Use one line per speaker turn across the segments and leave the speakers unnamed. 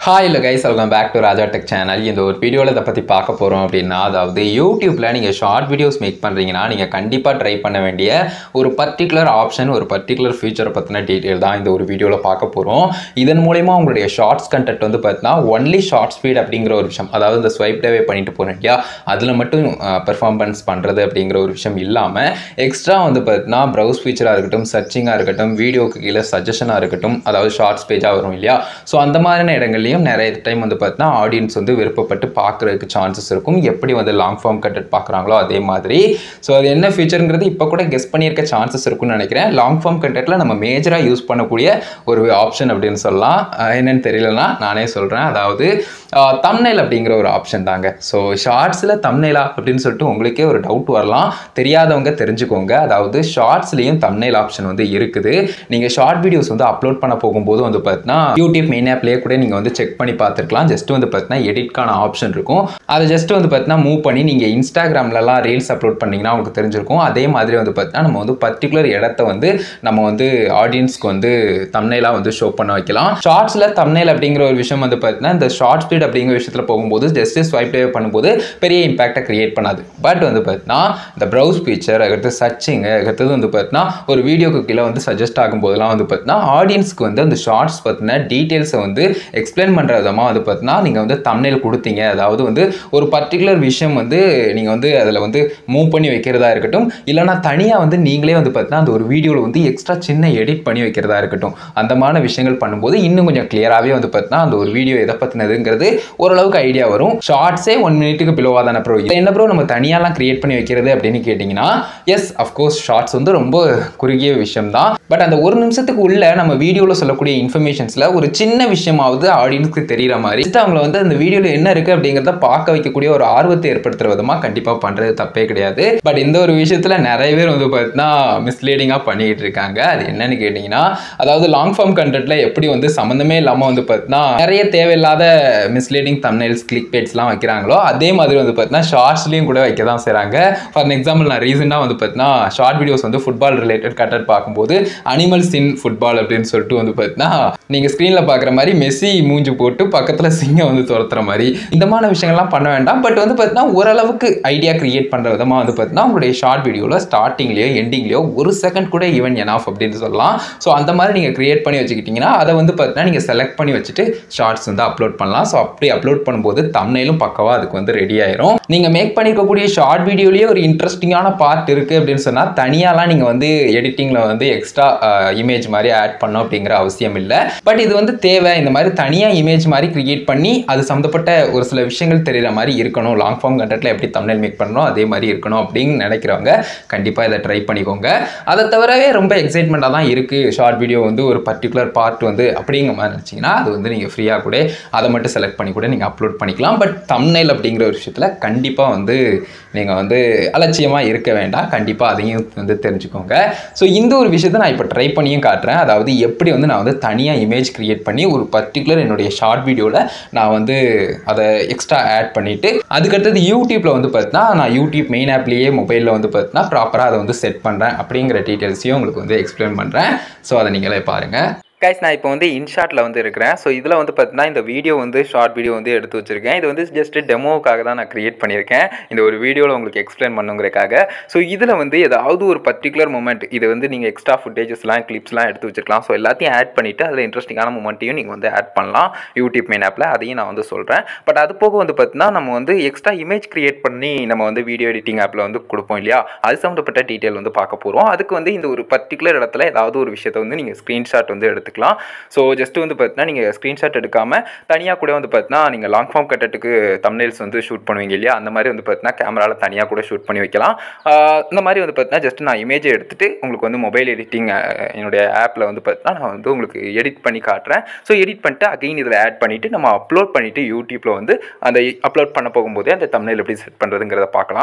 hi இல்லை guys welcome back to Raja tech channel இந்த ஒரு வீடியோவில் இதை பற்றி பார்க்க போகிறோம் அப்படின்னா அதாவது யூடியூப்பில் நீங்கள் ஷார்ட் வீடியோஸ் மேக் பண்ணுறீங்கன்னா நீங்கள் கண்டிப்பாக ட்ரை பண்ண வேண்டிய ஒரு பர்டிகுலர் ஆப்ஷன் ஒரு பர்டிகுலர் ஃபீச்சரை பற்றின டீட்டெயில் தான் இந்த ஒரு வீடியோவில் பார்க்க போகிறோம் இதன் மூலயமா உங்களுடைய ஷார்ட்ஸ் கண்டென்ட் வந்து பார்த்தீங்கன்னா ஒன்லி ஷார்ட் ஸ்பீட் அப்படிங்கிற ஒரு விஷயம் அதாவது இந்த ஸ்வைப் டேவே பண்ணிட்டு போகிறேன் இல்லையா அதில் மட்டும் பெர்ஃபார்மன்ஸ் பண்ணுறது அப்படிங்கிற ஒரு விஷயம் இல்லாமல் எக்ஸ்ட்ரா வந்து பார்த்தீங்கன்னா ப்ரௌஸ் ஃபீச்சராக இருக்கட்டும் சர்ச்சிங்காக இருக்கட்டும் வீடியோக்கு கீழே சஜஷனாக இருக்கட்டும் அதாவது ஷார்ட்ஸ் பேஜாக வரும் இல்லையா ஸோ அந்த மாதிரியான இடங்கள்லையும் நிறைய டைம் வந்து பார்த்தீங்கன்னா ஆடியன்ஸ் வந்து விருப்பப்பட்டு பார்க்குறதுக்கு சான்சஸ் இருக்கும் எப்படி வந்து லாங் ஃபார்ம் கண்டென்ட் பார்க்குறாங்களோ அதே மாதிரி ஸோ அது என்ன ஃபீச்சருங்கிறது இப்போ கூட கெஸ் பண்ணியிருக்க சான்சஸ் இருக்கும்னு நினைக்கிறேன் லாங் ஃபார்ம் கண்டென்ட்டில் நம்ம மேஜராக யூஸ் பண்ணக்கூடிய ஒரு ஆப்ஷன் அப்படின்னு சொல்லலாம் அஹ் என்னன்னு தெரியலனா நானே சொல்கிறேன் அதாவது தம்னைல் அப்படிங்கிற ஒரு ஆப்ஷன் தாங்க ஸோ ஷார்ட்ஸில் தம்னைலா அப்படின்னு சொல்லிட்டு உங்களுக்கே ஒரு டவுட் வரலாம் தெரியாதவங்க தெரிஞ்சுக்கோங்க அதாவது ஷார்ட்ஸ்லேயும் தம்னைல் ஆப்ஷன் வந்து இருக்குது நீங்கள் ஷார்ட் வீடியோஸ் வந்து அப்லோட் பண்ண போகும்போது வந்து பார்த்தீங்கன்னா யூடியூப் மெயின் ஆப்லேயே கூட நீங்கள் வந்து செக் பண்ணி பார்த்துருக்கலாம் ஜஸ்ட் வந்து பார்த்தீங்கன்னா எடிட்கான ஆப்ஷன் இருக்கும் அதை ஜஸ்ட் வந்து பார்த்தீங்கன்னா மூவ் பண்ணி நீங்கள் இன்ஸ்டாகிராம்லலாம் ரீல்ஸ் அப்லோட் பண்ணிங்கன்னா உங்களுக்கு தெரிஞ்சிருக்கும் அதே மாதிரி வந்து பார்த்தீங்கன்னா நம்ம வந்து பர்டிகுலர் இடத்த வந்து நம்ம வந்து ஆடியன்ஸ்க்கு வந்து தம்னைலாக வந்து ஷோ பண்ண வைக்கலாம் ஷார்ட்ஸில் தம்னைல் அப்படிங்கிற ஒரு விஷயம் வந்து பார்த்தீங்கன்னா இந்த ஷார்ட் ஸ்பீட் அப்படிங்கிற விஷயத்தில் போகும்போது ஜஸ்ட் ஸ்வைப் டே பண்ணும்போது பெரிய இம்பாக்டை கிரியேட் பண்ணாது பட் வந்து பார்த்தீங்கன்னா இந்த ப்ரௌஸ் ஃபீச்சர் அடுத்து சர்ச்சிங் அடுத்தது வந்து பார்த்தீங்கன்னா ஒரு வீடியோக்கு கீழே வந்து சஜஸ்ட் ஆகும்போதெல்லாம் வந்து பார்த்தீங்கன்னா ஆடியன்ஸ்க்கு வந்து அந்த ஷார்ட்ஸ் பற்றின டீட்டெயில்ஸை வந்து எக்ஸ்பிளைன் பண்ணுற விதமாக வந்து பார்த்தீங்கன்னா நீங்கள் வந்து தம்னைல் கொடுத்தீங்க அதாவது வந்து ஒரு பர்டிகுலர் விஷயம் வந்து நீங்கள் வந்து அதில் வந்து மூவ் பண்ணி வைக்கிறதா இருக்கட்டும் இல்லைனா தனியாக வந்து நீங்களே வந்து பார்த்தீங்கன்னா அந்த ஒரு வீடியோவில் வந்து எக்ஸ்ட்ரா சின்ன எடிட் பண்ணி வைக்கிறதா இருக்கட்டும் அந்த மாதிரி விஷயங்கள் பண்ணும்போது இன்னும் கொஞ்சம் கிளியராகவே வந்து பார்த்தீங்கன்னா அந்த ஒரு வீடியோ எதை பற்றினதுங்கிறது ஓரளவுக்கு ஐடியா வரும் ஷார்ட்ஸே ஒன் மினிட்டுக்கு பிலோவாக தானே ப்ரோ என்ன ப்ரோ நம்ம தனியாலாம் கிரியேட் பண்ணி வைக்கிறது அப்படின்னு கேட்டிங்கன்னா எஸ் அஃப்கோர்ஸ் ஷார்ட்ஸ் வந்து ரொம்ப குறுகிய விஷயம் தான் பட் அந்த ஒரு நிமிஷத்துக்கு உள்ள நம்ம வீடியோவில் சொல்லக்கூடிய இன்ஃபர்மேஷன்ஸில் ஒரு சின்ன விஷயமாவது ஆடியன்ஸ்க்கு தெரிகிற மாதிரி just அவங்கள வந்து அந்த வீடியோவில் என்ன இருக்குது அப்படிங்கிறத பார்க்க வைக்கக்கூடிய ஒரு ஆர்வத்தை ஏற்படுத்துகிற விதமாக கண்டிப்பாக பண்ணுறது தப்பே கிடையாது பட் இந்த ஒரு விஷயத்தில் நிறைய பேர் வந்து பார்த்தீங்கன்னா மிஸ்லீடிங்காக பண்ணிக்கிட்டு இருக்காங்க அது என்னன்னு கேட்டிங்கன்னா அதாவது லாங் ஃபார்ம் கண்டென்ட்ல எப்படி வந்து சம்மந்தமே இல்லாமல் வந்து பார்த்தீங்கன்னா நிறைய தேவையில்லாத மிஸ்லீடிங் தம்னைல்ஸ் கிளிக் பேட்ஸ்லாம் வைக்கிறாங்களோ அதே மாதிரி வந்து பார்த்தீங்கன்னா ஷார்ட்ஸ்லையும் கூட வைக்க தான் செய்கிறாங்க ஃபார் எக்ஸாம்பிள் நான் ரீசெண்டாக வந்து பார்த்தீங்கன்னா ஷார்ட் வீடியோஸ் வந்து ஃபுட்பால் ரிலேட்டட் கண்டென்ட் பார்க்கும்போது அனிமல்ஸ் இன் ஃபுட்பால் அப்படின்னு சொல்லிட்டு வந்து பார்த்தீங்கன்னா நீங்கள் ஸ்க்ரீனில் பார்க்குற மாதிரி மெஸ்ஸி மூஞ்சி போட்டு பக்கத்தில் சிங்கம் வந்து துரத்துற மாதிரி இந்த மாதிரி விஷயங்கள்லாம் பண்ண வேண்டாம் பட் வந்து பார்த்தீங்கன்னா ஓரளவுக்கு ஐடியா கிரியேட் பண்ணுற விதமாக வந்து பார்த்தீங்கன்னா உங்களுடைய ஷார்ட் வீடியோவில் ஸ்டார்டிங்லேயோ எண்டிங்லேயோ ஒரு செகண்ட் கூட ஈவன் எனாஃப் அப்படின்னு சொல்லலாம் ஸோ அந்த மாதிரி நீங்கள் கிரியேட் பண்ணி வச்சுக்கிட்டிங்கன்னா அதை வந்து பார்த்தீங்கன்னா நீங்கள் செலக்ட் பண்ணி வச்சுட்டு ஷார்ட்ஸ் வந்து அப்லோட் பண்ணலாம் ஸோ அப்படி அப்லோட் பண்ணும்போது தம்னைலும் பக்கவாக அதுக்கு வந்து ரெடி ஆயிரும் நீங்கள் மேக் பண்ணிருக்கக்கூடிய ஷார்ட் வீடியோலேயே ஒரு இன்ட்ரெஸ்டிங்கான பார்ட் இருக்குது அப்படின்னு சொன்னால் தனியாலாம் நீங்கள் வந்து எடிட்டிங்கில் வந்து எக்ஸ்ட்ரா இமேஜ் மாதிரி ஆட் பண்ணோம் அப்படிங்கிற அவசியம் இல்லை பட் இது வந்து தேவை இந்த மாதிரி தனியாக இமேஜ் மாதிரி கிரியேட் பண்ணி அது சம்மந்தப்பட்ட ஒரு சில விஷயங்கள் தெரிகிற மாதிரி இருக்கணும் லாங் ஃபார்ம் கண்டென்ட்டில் எப்படி தமிழ் மேக் பண்ணணும் அதே மாதிரி இருக்கணும் அப்படின்னு நினைக்கிறவங்க கண்டிப்பாக இதை ட்ரை பண்ணிக்கோங்க அதை தவிரவே ரொம்ப எக்ஸைட்மெண்ட்டாக தான் இருக்குது ஷார்ட் வீடியோ வந்து ஒரு பர்டிகுலர் பார்ட் வந்து அப்படிங்கிற மாதிரி நினச்சிங்கன்னா அது வந்து நீங்கள் ஃப்ரீயாக கூட அதை மட்டும் செலக்ட் பண்ணி கூட நீங்கள் அப்லோட் பண்ணிக்கலாம் பட் தம்னைல் அப்படிங்கிற ஒரு விஷயத்தில் கண்டிப்பாக வந்து நீங்கள் வந்து அலட்சியமாக இருக்க வேண்டாம் கண்டிப்பாக அதையும் வந்து தெரிஞ்சுக்கோங்க ஸோ இந்த ஒரு விஷயத்தை நான் இப்போ ட்ரை பண்ணியும் காட்டுறேன் அதாவது எப்படி வந்து நான் வந்து தனியாக இமேஜ் கிரியேட் பண்ணி ஒரு பர்டிகுலர் என்னுடைய ஷார்ட் வீடியோவில் நான் வந்து அதை எக்ஸ்ட்ரா ஆட் பண்ணிவிட்டு அதுக்கடுத்தது யூடியூப்பில் வந்து பார்த்தீங்கன்னா நான் யூடியூப் மெயின் ஆப்லேயே மொபைலில் வந்து பார்த்தீங்கன்னா ப்ராப்பராக அதை வந்து செட் பண்ணுறேன் அப்படிங்கிற டீட்டெயில்ஸையும் உங்களுக்கு வந்து எக்ஸ்பிளைன் பண்ணுறேன் ஸோ அதை நீங்களே பாருங்கள் கைஸ் நான் இப்போ வந்து இன்ஷாட்டில் வந்து இருக்கிறேன் ஸோ இதில் வந்து பார்த்தீங்கன்னா இந்த வீடியோ வந்து ஷார்ட் வீடியோ வந்து எடுத்து வச்சிருக்கேன் இது வந்து ஜஸ்ட் டெமோவுக்காக தான் நான் கிரியேட் பண்ணியிருக்கேன் இந்த ஒரு வீடியோவில் உங்களுக்கு எக்ஸ்பிளைன் பண்ணுங்கிறக்காக ஸோ இதில் வந்து ஏதாவது ஒரு பர்டிகுலர் மூமெண்ட் இது வந்து நீங்கள் எக்ஸ்ட்ரா ஃபுட்டேஜஸ்லாம் கிளிப்ஸ்லாம் எடுத்து வச்சிருக்கலாம் ஸோ எல்லாத்தையும் ஆட் பண்ணிவிட்டு அதில் இன்ட்ரெஸ்டிங்கான மூமெண்ட்டையும் நீங்கள் வந்து ஆட் பண்ணலாம் யூடியூப் மெயின் ஆப்பில் அதையும் நான் வந்து சொல்கிறேன் பட் அது போக வந்து பார்த்தீங்கன்னா நம்ம வந்து எக்ஸ்ட்ரா இமேஜ் கிரியேட் பண்ணி நம்ம வந்து வீடியோ எடிட்டிங் ஆப்பில் வந்து கொடுப்போம் இல்லையா அது சம்மந்தப்பட்ட டீட்டெயில் வந்து பார்க்க போகிறோம் அதுக்கு வந்து இந்த ஒரு பர்டிகுலர் இடத்துல ஏதாவது ஒரு விஷயத்தை வந்து நீங்கள் ஸ்க்ரீன்ஷாட் வந்து எடுத்து எடுத்துக்கலாம் ஸோ ஜஸ்ட் வந்து பார்த்தீங்கன்னா நீங்கள் ஸ்க்ரீன்ஷாட் எடுக்காமல் தனியாக கூட வந்து பார்த்தீங்கன்னா நீங்கள் லாங் ஃபார்ம் கட்டட்டுக்கு தம்னைல்ஸ் வந்து ஷூட் பண்ணுவீங்க இல்லையா அந்த மாதிரி வந்து பார்த்தீங்கன்னா கேமராவில் தனியாக கூட ஷூட் பண்ணி வைக்கலாம் ஆஹ் இந்த மாதிரி வந்து பார்த்தீங்கன்னா ஜஸ்ட் நான் இமேஜை எடுத்துகிட்டு உங்களுக்கு வந்து மொபைல் எடிட்டிங் என்னுடைய ஆப்பில் வந்து பார்த்தீங்கன்னா நான் வந்து உங்களுக்கு எடிட் பண்ணி காட்டுறேன் ஸோ எடிட் பண்ணிட்டு அகைன் இதில் ஆட் பண்ணிவிட்டு நம்ம அப்லோட் பண்ணிவிட்டு யூடியூப்பில் வந்து அந்த அப்லோட் பண்ண போகும்போதே அந்த தம்னைல் எப்படி செட் பண்ணுறதுங்கிறத பார்க்கலாம்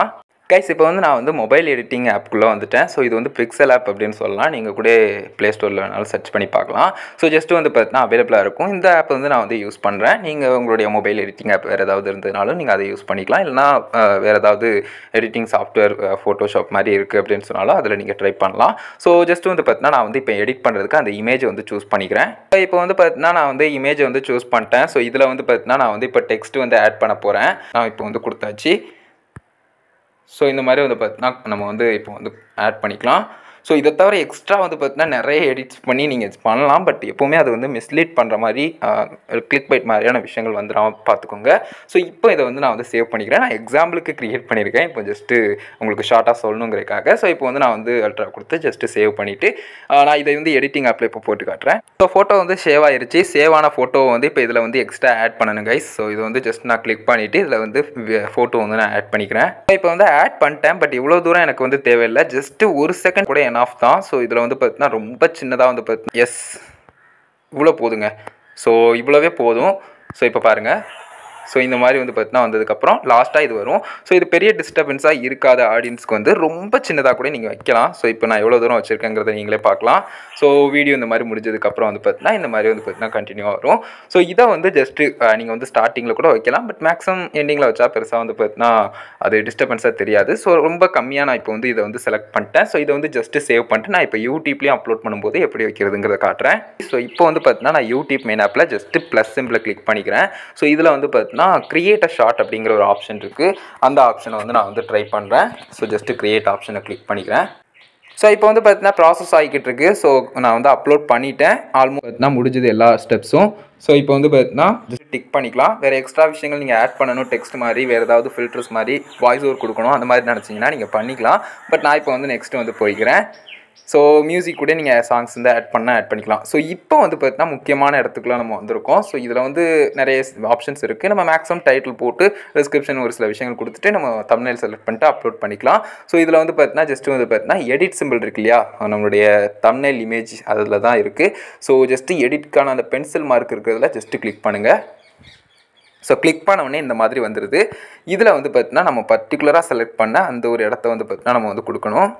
கைஸ் இப்போ வந்து நான் வந்து மொபைல் எடிட்டிங் ஆப்புக்குள்ளே வந்துட்டேன் ஸோ இது வந்து பிக்சல் ஆப் அப்படின்னு சொல்லலாம் நீங்கள் கூட ப்ளே ஸ்டோரில் வேணாலும் சர்ச் பண்ணி பார்க்கலாம் ஸோ ஜஸ்ட் வந்து பார்த்தீங்கன்னா அவைலபிளாக இருக்கும் இந்த ஆப் வந்து நான் வந்து யூஸ் பண்ணுறேன் நீங்கள் உங்களுடைய மொபைல் எடிட்டிங் ஆப் வேறு ஏதாவது இருந்ததுனாலும் நீங்கள் அதை யூஸ் பண்ணிக்கலாம் இல்லைனா வேறு ஏதாவது எடிட்டிங் சாஃப்ட்வேர் ஃபோட்டோஷாப் மாதிரி இருக்குது அப்படின்னு சொன்னாலும் அதில் நீங்கள் ட்ரை பண்ணலாம் ஸோ ஜஸ்ட் வந்து பார்த்தீங்கன்னா நான் வந்து இப்போ எடிட் பண்ணுறதுக்கு அந்த இமேஜ் வந்து சூஸ் பண்ணிக்கிறேன் இப்போ வந்து பார்த்தீங்கன்னா நான் வந்து இமேஜ் வந்து சூஸ் பண்ணிட்டேன் ஸோ இதில் வந்து பார்த்தீங்கன்னா நான் வந்து இப்போ டெக்ஸ்ட் வந்து ஆட் பண்ண போகிறேன் நான் இப்போ வந்து கொடுத்தாச்சு ஸோ இந்த மாதிரி வந்து பார்த்தீங்கன்னா நம்ம வந்து இப்போ வந்து ஆட் பண்ணிக்கலாம் ஸோ இதை தவிர எக்ஸ்ட்ரா வந்து பார்த்தீங்கன்னா நிறைய எடிட்ஸ் பண்ணி நீங்கள் பண்ணலாம் பட் எப்போவுமே அது வந்து மிஸ்லீட் பண்ணுற மாதிரி கிளிக் பைட் மாதிரியான விஷயங்கள் வந்துடாம பார்த்துக்கோங்க ஸோ இப்போ இதை வந்து நான் வந்து சேவ் பண்ணிக்கிறேன் நான் எக்ஸாம்பிளுக்கு க்ரியேட் பண்ணியிருக்கேன் இப்போ ஜஸ்ட்டு உங்களுக்கு ஷார்ட்டாக சொல்லணுங்கிறதுக்காக ஸோ இப்போ வந்து நான் வந்து அல்ட்ரா கொடுத்து ஜஸ்ட்டு சேவ் பண்ணிவிட்டு நான் இதை வந்து எடிட்டிங் ஆப்பில் இப்போ போட்டு காட்டுறேன் ஸோ ஃபோட்டோ வந்து சேவ் ஆயிருச்சு சேவ் ஆன ஃபோட்டோ வந்து இப்போ இதில் வந்து எக்ஸ்ட்ரா ஆட் பண்ணணும் கைஸ் ஸோ இது வந்து ஜஸ்ட் நான் கிளிக் பண்ணிவிட்டு இதில் வந்து ஃபோட்டோ வந்து நான் ஆட் பண்ணிக்கிறேன் இப்போ வந்து ஆட் பண்ணிட்டேன் பட் இவ்வளோ தூரம் எனக்கு வந்து தேவையில்லை ஜஸ்ட்டு ஒரு செகண்ட் கூட என் ஆஃப் தான் ஸோ இதில் வந்து பார்த்தீங்கன்னா ரொம்ப சின்னதாக வந்து பார்த்து எஸ் இவ்வளோ போதுங்க ஸோ இவ்வளோவே போதும் ஸோ இப்போ பாருங்கள் ஸோ இந்த மாதிரி வந்து பார்த்தீங்கன்னா வந்ததுக்கப்புறம் லாஸ்ட்டாக இது வரும் ஸோ இது பெரிய டிஸ்டர்பன்ஸாக இருக்காத ஆடியன்ஸ்க்கு வந்து ரொம்ப சின்னதாக கூட நீங்கள் வைக்கலாம் ஸோ இப்போ நான் எவ்வளோ தூரம் வச்சுருக்கேங்கிறத நீங்களே பார்க்கலாம் ஸோ வீடியோ இந்த மாதிரி முடிஞ்சதுக்கப்புறம் வந்து பார்த்தீங்கன்னா இந்த மாதிரி வந்து பார்த்தீங்கன்னா கண்டினியூ வரும் ஸோ இதை வந்து ஜஸ்ட்டு நீங்கள் வந்து ஸ்டார்டிங்கில் கூட வைக்கலாம் பட் மேக்ஸிமம் எண்டிங்கில் வச்சா பெருசாக வந்து பார்த்தீங்கன்னா அது டிஸ்டர்பன்ஸாக தெரியாது ஸோ ரொம்ப கம்மியாக நான் இப்போ வந்து இதை வந்து செலக்ட் பண்ணிட்டேன் ஸோ இதை வந்து ஜஸ்ட்டு சேவ் பண்ணிட்டு நான் இப்போ யூடியூப்லேயும் அப்லோட் பண்ணும்போது எப்படி வைக்கிறதுங்கிறத காட்டுறேன் ஸோ இப்போ வந்து பார்த்தீங்கன்னா நான் யூடியூப் மெயின் ஆப்பில் ஜஸ்ட்டு ப்ளஸ் சிம்பிளை கிளிக் பண்ணிக்கிறேன் ஸோ இதில் வந்து பார்த்தீங்கன்னா கிரியேட் அ ஷார்ட் அப்படிங்கிற ஒரு ஆப்ஷன் இருக்குது அந்த ஆப்ஷனை வந்து நான் வந்து ட்ரை பண்ணுறேன் ஸோ ஜஸ்ட்டு கிரியேட் ஆப்ஷனை கிளிக் பண்ணிக்கிறேன் ஸோ இப்போ வந்து பார்த்தீங்கன்னா ப்ராசஸ் ஆகிக்கிட்டு இருக்கு ஸோ நான் வந்து அப்லோட் பண்ணிட்டேன் ஆல்மோஸ்ட் பார்த்தீங்கன்னா முடிஞ்சது எல்லா ஸ்டெப்ஸும் ஸோ இப்போ வந்து பார்த்தீங்கன்னா ஜஸ்ட் டிக் பண்ணிக்கலாம் வேறு எக்ஸ்ட்ரா விஷயங்கள் நீங்கள் ஆட் பண்ணணும் டெக்ஸ்ட் மாதிரி வேறு ஏதாவது ஃபில்டர்ஸ் மாதிரி வாய்ஸ் ஓவர் கொடுக்கணும் அந்த மாதிரி நினச்சிங்கன்னா நீங்கள் பண்ணிக்கலாம் பட் நான் இப்போ வந்து நெக்ஸ்ட் வந்து போய்க்கிறேன் ஸோ மியூசிக் கூட நீங்கள் சாங்ஸ் வந்து ஆட் பண்ணால் ஆட் பண்ணிக்கலாம் ஸோ இப்போ வந்து பார்த்தீங்கன்னா முக்கியமான இடத்துக்குலாம் நம்ம வந்திருக்கோம் ஸோ இதில் வந்து நிறைய ஆப்ஷன்ஸ் இருக்குது நம்ம மேக்ஸிமம் டைட்டில் போட்டு டிஸ்கிரிப்ஷன் ஒரு சில விஷயங்கள் கொடுத்துட்டு நம்ம தமிழில் செலக்ட் பண்ணிட்டு அப்லோட் பண்ணிக்கலாம் ஸோ இதில் வந்து பார்த்தீங்கன்னா ஜஸ்ட் வந்து பார்த்தீங்கன்னா எடிட் சிம்பிள் இருக்கு இல்லையா நம்மளுடைய தமிழ் இமேஜ் அதில் தான் இருக்குது ஸோ ஜஸ்ட்டு எடிட்கான அந்த பென்சில் மார்க் இருக்கிறதுல ஜஸ்ட்டு கிளிக் பண்ணுங்கள் ஸோ கிளிக் பண்ண உடனே இந்த மாதிரி வந்துடுது இதில் வந்து பார்த்தீங்கன்னா நம்ம பர்டிகுலராக செலக்ட் பண்ண அந்த ஒரு இடத்த வந்து பார்த்தீங்கன்னா நம்ம வந்து கொடுக்கணும்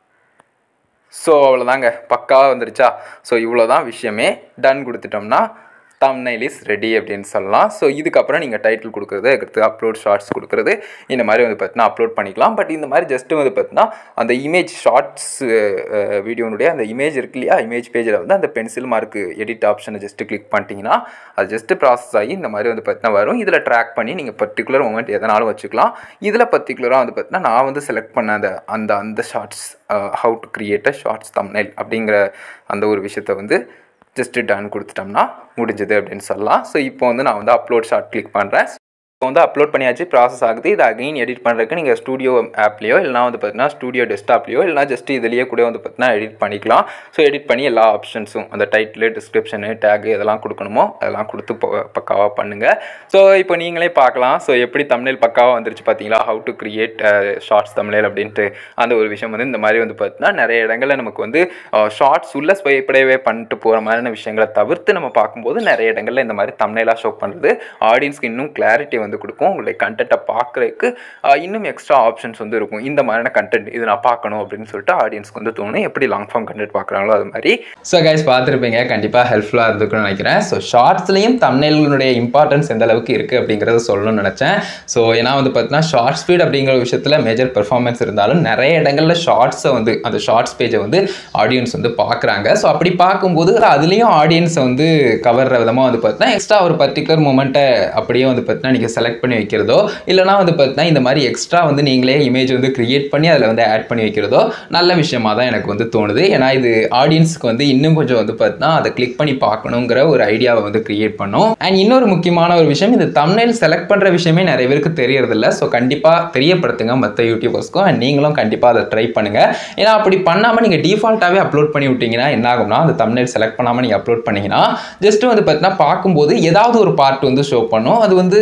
ஸோ அவ்வளோதாங்க பக்காவாக வந்துருச்சா ஸோ இவ்வளோ தான் விஷயமே டன் கொடுத்துட்டோம்னா தம்னைல் இஸ் ரெடி அப்படின்னு சொல்லலாம் ஸோ இதுக்கப்புறம் நீங்கள் டைட்டில் கொடுக்குறது அடுத்து அப்லோட் ஷார்ட்ஸ் கொடுக்குறது இந்த மாதிரி வந்து பார்த்தீங்கன்னா அப்லோட் பண்ணிக்கலாம் பட் இந்த மாதிரி ஜஸ்ட்டு வந்து பார்த்தீங்கன்னா அந்த இமேஜ் ஷார்ட்ஸ் வீடியோனுடைய அந்த இமேஜ் இருக்கு இல்லையா இமேஜ் பேஜில் வந்து அந்த பென்சில் மார்க்கு எடிட் ஆப்ஷனை ஜஸ்ட்டு கிளிக் பண்ணிட்டீங்கன்னா அது ஜஸ்ட்டு ப்ராசஸ் ஆகி இந்த மாதிரி வந்து பார்த்தீங்கன்னா வரும் இதில் ட்ராக் பண்ணி நீங்கள் பர்டிகுலர் மூமெண்ட் எதனாலும் வச்சுக்கலாம் இதில் பர்டிகுலராக வந்து பார்த்தீங்கன்னா நான் வந்து செலக்ட் பண்ண அந்த அந்த அந்த shorts how to create a shorts thumbnail அப்படிங்கிற அந்த ஒரு விஷயத்தை வந்து ஜஸ்ட்டு டன் கொடுத்துட்டோம்னா முடிஞ்சது அப்படின்னு சொல்லலாம் ஸோ இப்போ வந்து நான் வந்து அப்லோட் ஷார்ட் கிளிக் பண்ணுறேன் இப்போ வந்து அப்லோட் பண்ணியாச்சு ப்ராசஸ் ஆகுது இது அகைன் எடிட் பண்ணுறதுக்கு நீங்கள் ஸ்டூடியோ ஆப்லேயோ இல்லைனா வந்து பார்த்தீங்கன்னா ஸ்டூடியோ டெஸ்க்டாப்லேயோ இல்லைனா ஜஸ்ட் இதுலேயே கூட வந்து பார்த்தீங்கன்னா எடிட் பண்ணிக்கலாம் ஸோ எடிட் பண்ணி எல்லா ஆப்ஷன்ஸும் அந்த டைட்டில் டிஸ்கிரிப்ஷனு டேக் இதெல்லாம் கொடுக்கணுமோ அதெல்லாம் கொடுத்து பக்காவாக பண்ணுங்கள் ஸோ இப்போ நீங்களே பார்க்கலாம் ஸோ எப்படி தமிழில் பக்காவாக வந்துருச்சு பார்த்தீங்களா ஹவு டு கிரியேட் ஷார்ட்ஸ் தமிழில் அப்படின்ட்டு அந்த ஒரு விஷயம் வந்து இந்த மாதிரி வந்து பார்த்தீங்கன்னா நிறைய இடங்களில் நமக்கு வந்து ஷார்ட்ஸ் உள்ள ஸ்வைப்படவே பண்ணிட்டு போகிற மாதிரியான விஷயங்களை தவிர்த்து நம்ம பார்க்கும்போது நிறைய இடங்களில் இந்த மாதிரி தமிழெல்லாம் ஷோ பண்ணுறது ஆடியன்ஸ்க்கு இன்னும் கிளாரிட்டி வந்து கொடுக்கும் உங்களுடைய கண்டென்ட்டை பார்க்குறதுக்கு இன்னும் எக்ஸ்ட்ரா ஆப்ஷன்ஸ் வந்து இருக்கும் இந்த மாதிரியான கண்டென்ட் இது நான் பார்க்கணும் அப்படின்னு சொல்லிட்டு ஆடியன்ஸ்க்கு வந்து தோணும் எப்படி லாங் ஃபார்ம் கண்டென்ட் பார்க்குறாங்களோ அது மாதிரி ஸோ கைஸ் பார்த்துருப்பீங்க கண்டிப்பாக ஹெல்ப்ஃபுல்லாக இருந்துக்குன்னு நினைக்கிறேன் ஸோ ஷார்ட்ஸ்லையும் தமிழ்களுடைய இம்பார்ட்டன்ஸ் எந்த அளவுக்கு இருக்குது அப்படிங்கிறத சொல்லணும்னு நினச்சேன் ஸோ ஏன்னா வந்து பார்த்தீங்கன்னா ஷார்ட் ஸ்பீட் அப்படிங்கிற விஷயத்தில் மேஜர் பெர்ஃபார்மன்ஸ் இருந்தாலும் நிறைய இடங்களில் ஷார்ட்ஸை வந்து அந்த ஷார்ட்ஸ் பேஜை வந்து ஆடியன்ஸ் வந்து பார்க்குறாங்க ஸோ அப்படி பார்க்கும்போது அதுலேயும் ஆடியன்ஸை வந்து கவர்ற விதமாக வந்து பார்த்தீங்கன்னா எக்ஸ்ட்ரா ஒரு பர்டிகுலர் மூமெண்ட்டை அப்படியே வந்து பார்த்தீங்கன்னா நீங்கள் செலக்ட் பண்ணி வைக்கிறதோ இல்லைனா வந்து பார்த்தீங்கன்னா இந்த மாதிரி எக்ஸ்ட்ரா வந்து நீங்களே இமேஜ் வந்து கிரியேட் பண்ணி அதில் வந்து ஆட் பண்ணி வைக்கிறதோ நல்ல விஷயமா தான் எனக்கு வந்து தோணுது ஏன்னா இது ஆடியன்ஸ்க்கு வந்து இன்னும் கொஞ்சம் வந்து பார்த்தீங்கன்னா அதை கிளிக் பண்ணி பார்க்கணுங்கிற ஒரு ஐடியாவை வந்து கிரியேட் பண்ணும் அண்ட் இன்னொரு முக்கியமான ஒரு விஷயம் இந்த தமிழில் செலக்ட் பண்ணுற விஷயமே நிறைய பேருக்கு தெரியறதில்ல ஸோ கண்டிப்பாக தெரியப்படுத்துங்க மற்ற யூடியூபர்ஸ்க்கும் அண்ட் நீங்களும் கண்டிப்பாக அதை ட்ரை பண்ணுங்கள் ஏன்னா அப்படி பண்ணாமல் நீங்கள் டிஃபால்ட்டாகவே அப்லோட் பண்ணி விட்டீங்கன்னா என்ன ஆகும்னா அந்த தமிழில் செலக்ட் பண்ணாமல் நீங்கள் அப்லோட் பண்ணீங்கன்னா ஜஸ்ட் வந்து பார்த்தீங்கன்னா பார்க்கும்போது ஏதாவது ஒரு பார்ட் வந்து ஷோ பண்ணும் அது வந்து பெருசாக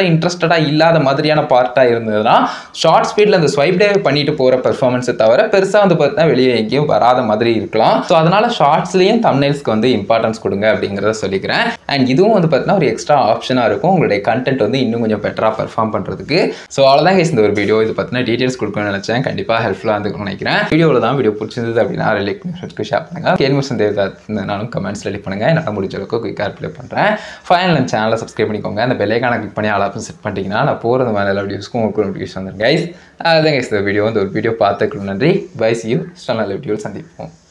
இன்ட்ரெஸ்டடாக இல்லாத மாதிரியான பார்ட்டாக இருந்ததுன்னா ஷார்ட் ஸ்பீடில் அந்த ஸ்வைப் டே பண்ணிட்டு போகிற பெர்ஃபார்மன்ஸை தவிர பெருசாக வந்து பார்த்தீங்கன்னா வெளியே எங்கேயும் வராத மாதிரி இருக்கலாம் ஸோ அதனால் ஷார்ட்ஸ்லேயும் தம்னைல்ஸ்க்கு வந்து இம்பார்ட்டன்ஸ் கொடுங்க அப்படிங்கிறத சொல்லிக்கிறேன் அண்ட் இதுவும் வந்து பார்த்தீங்கன்னா ஒரு எக்ஸ்ட்ரா ஆப்ஷனாக இருக்கும் உங்களுடைய கண்டென்ட் வந்து இன்னும் கொஞ்சம் பெட்டராக பெர்ஃபார்ம் பண்ணுறதுக்கு ஸோ அவ்வளோதான் கேஸ் இந்த ஒரு வீடியோ இது பற்றின டீட்டெயில்ஸ் கொடுக்கணும்னு நினச்சேன் கண்டிப்பாக ஹெல்ப்ஃபுல்லாக இருந்துக்கணும்னு நினைக்கிறேன் வீடியோவில் தான் வீடியோ பிடிச்சிருந்தது அப்படின்னா ரிலேக் பண்ணி ஷேர் பண்ணுங்கள் கேள்வி சந்தேகம் இருந்தாலும் கமெண்ட்ஸ் ரெடி பண்ணுங்கள் என்னால் முடிஞ்ச அளவுக்கு குயிக்காக ரிப்ளை பண்ணுறேன் ஃபைனல் நம்ம சேனலை சப்ஸ்கிரைப் பண்ணிக்கோங்க அந்த பெல்லைக்கான கிளிக் பண்ணி ஆல் ஆப்ஷன் செட் பண்ணிட்டீங்கன்னா நான் போகிறது மேலே எல்லா வீடியோஸ்க்கும் உங்களுக்கு நோட்டிஃபிகேஷன் வந்துடும் கைஸ் அதுதான் கைஸ் இந்த வீடியோ வந்து ஒரு வீடியோ பார்த்துக்கணும் நன்றி பை சி யூ நல்ல வீடியோ சந்திப்போம்